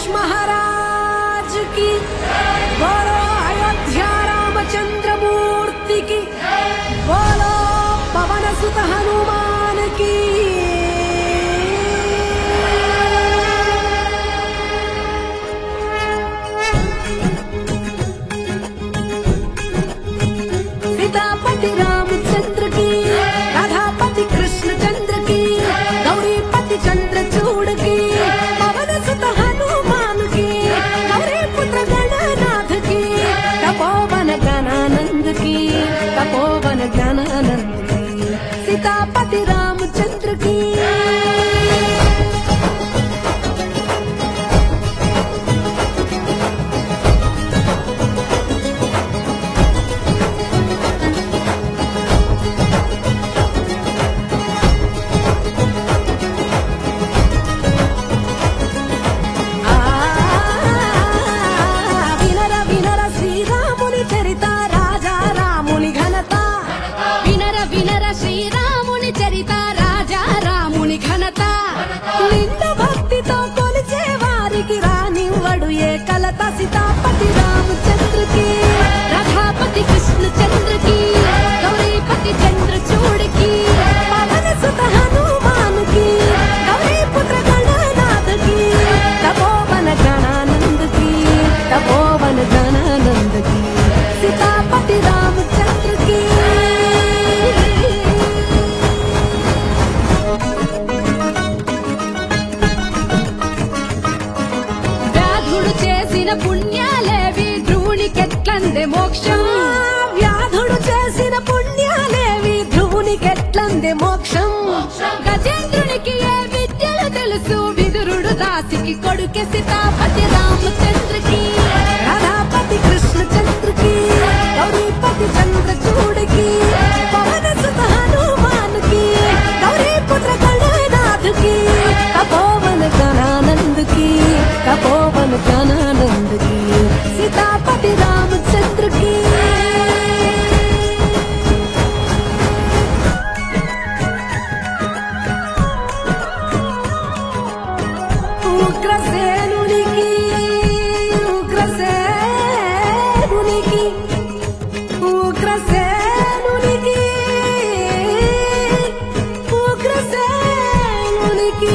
महाराज की बोलो अयोध्या रामचंद्र मूर्ति की बोलो पवन सुत हनुमान की सीतापति रामचंद्र की राधापति कृष्ण चंद्र की गौरीपति चंद्र चूड़ की पवन सुत हनुमान की गौरी पुत्र गणनाथ की तपोवन ज्ञानानंद की तपोवन ज्ञानानंद की सीतापति रामचंद्र की ఆ వినర వినర శ్రీరాముని చరిత రాజా రాముని ఘనత వినర వినర శ్రీరాముని చరిత రాజా రాముని ఘనత నిండు భక్తితో కొలిచే వారికి రానివ్వడు ఏ కలత సీతాపతి రామచంద్రకి రథాపతి కృష్ణ చంద్రకి గౌరీపతి చంద్ర చూడకి పవన సుత హనుమానుకి గౌరీ పుత్ర గణనాథకి తపోవన గణానందకి తపోవన గణానందకి సీతాపతి రామచంద్రకి వ్యాధుడు చేసిన పుణ్యాలేవి ధ్రువునికెట్లందే మోక్షం వ్యాధుడు చేసిన పుణ్యాలేవి ధ్రువునికెట్లందే మోక్షం గజేంద్రునికి ఏ విద్యలు తెలుసు విదురుడు దాసికి కొడుకే సీతాపతి రామచంద్రకి రాధాపతి కృష్ణ చంద్రకి గౌరీపతి చంద్ర చూడకి పవన సుత హనుమానుకి గౌరీ పుత్ర గణనాథుకి తపోవన గణానందుకి తపోవన గణానందుకి సీతాపతి రామచంద్రకి ఉగ్రసేనునికి ఉగ్రసేనునికి ఉగ్రసేనునికి ఉగ్రసేనునికి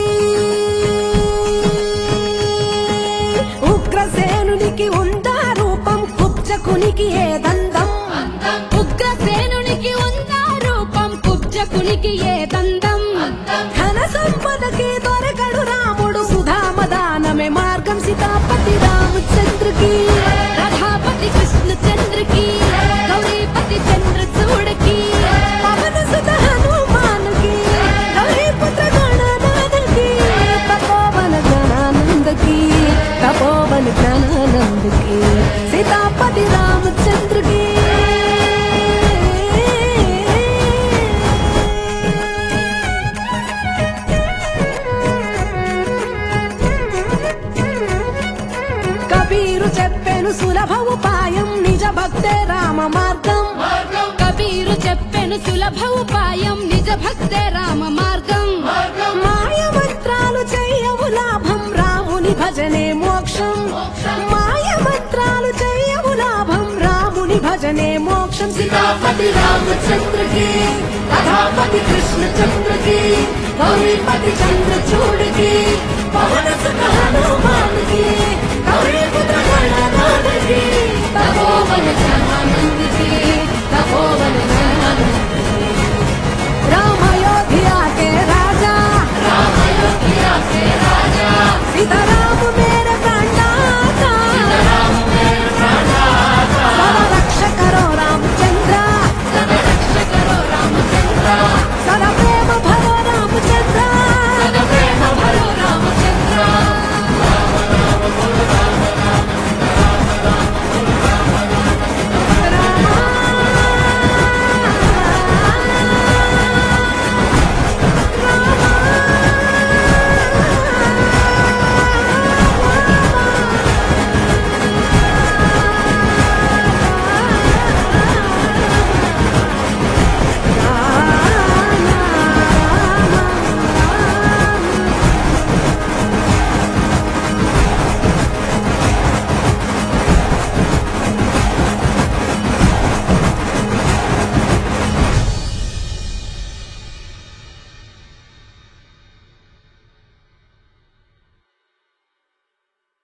ఉగ్రసేనునికి ఉందా రూపం కుబ్జకునికి ఏ దండం ఉగ్రసేనునికి ఉన్న రూపం కుబ్జకునికి ఏ దండం ధన సంపదకి దొరకడు రాముడు సుధామదానమే మార్గం సీతాపతి రామచంద్రకి రథాపతి కృష్ణ చంద్రకి గౌరీపతి చంద్ర చూడకి పవన సుత హనుమానుకి గౌరీ పుత్ర గణనాథకి తపోవన గణానందకి తపోవన గణానందకి సీతాపతి రామచంద్రకి కబీరు చెప్పెను సులభ ఉపాయం నిజ భక్తే రామ మార్గం కబీరు చెప్పెను సులభ ఉపాయం నిజ భక్తే రామ మార్గం మాయ మంత్రాలు చెయ్యవు లాభం రాముని భజనే మోక్షం మాయ మంత్రాలు చెయ్యవు లాభం రాముని భజనే మోక్షం సీతాపతి రామచంద్రకి రాధాపతి కృష్ణ చంద్రకి గౌరీపతి చంద్ర చూడ